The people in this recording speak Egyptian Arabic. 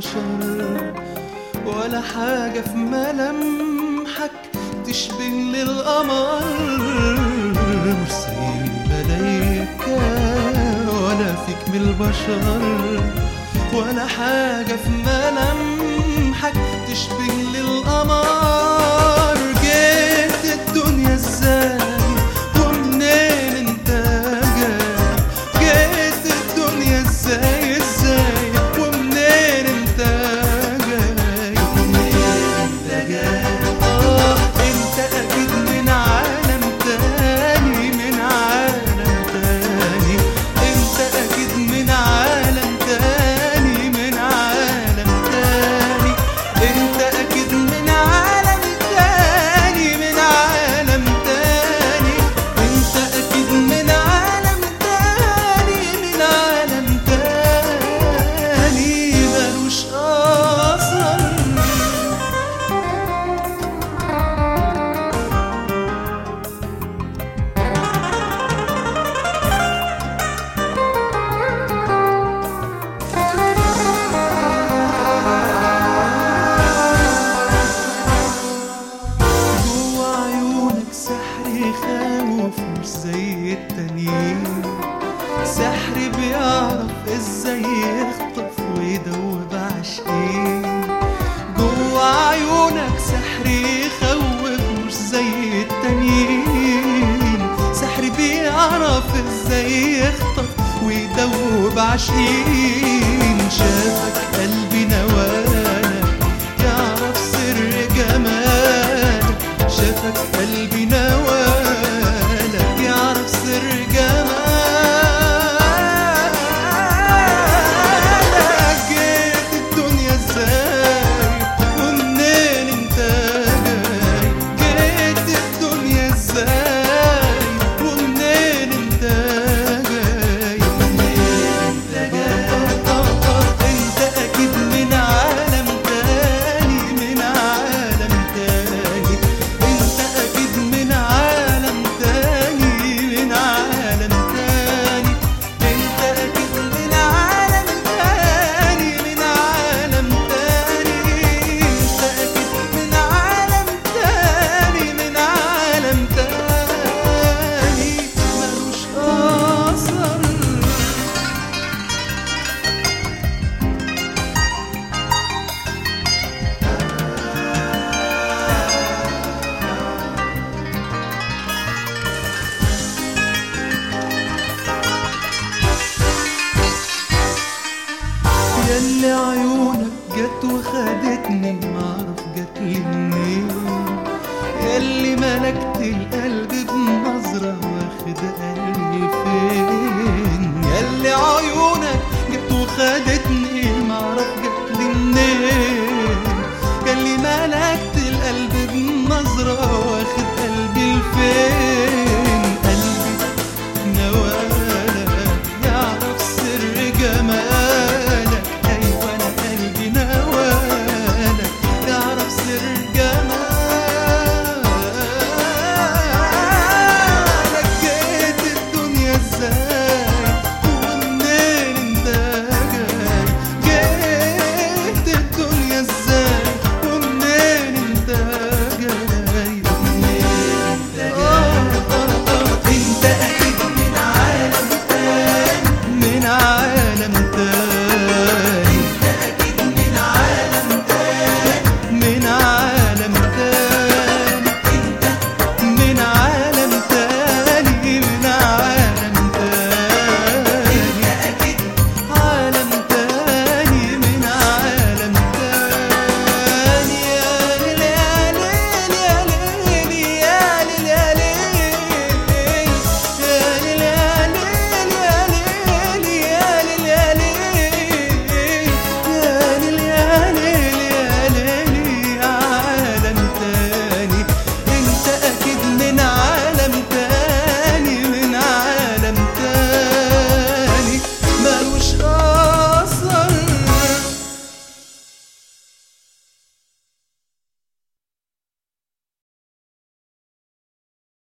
البشر ولا حاجة في ملامحك تشبه للقمر مش زي الملايكة ولا فيك من البشر ولا حاجة في ملامحك تشبه للقمر جيت الدنيا ازاي ومنين انت جاي جيت الدنيا ازاي ازاي ومنين انت جاي ومنين انت جاي اه انت اكيد من عالم تاني من عالم تاني انت اكيد من عالم تاني من عالم تاني انت اكيد من عالم تاني من عالم تاني انت اكيد من عالم تاني من عالم تاني ملوش اصل جوا عيونك سحر يخوف مش زي التانيين سحر بيعرف ازاي يخطف ويدوب عاشقين جوا عيونك سحر يخوف مش زي التانيين سحر بيعرف ازاي يخطف ويدوب عاشقين شافك قلبي نوالك يعرف سر جمالك شافك قلبي نوالك يعرف سر جمالك جيت الدنيا ازاي ومنين انت جاي جيت الدنيا ازاي ومنين انت جاي ومنين انت جاي انت اكيد من عالم تاني من عالم تاني انت اكيد من عالم تاني من عالم تاني انت اكيد من عالم تاني من عالم تاني انت اكيد من عالم تاني من عالم تاني ملوش اثر ياللي عيونك جت وخدتني معرف جت لي منين ياللي ملكت القلب بنظرة واخد قلبي فين ياللي عيونك جت وخدتني معرف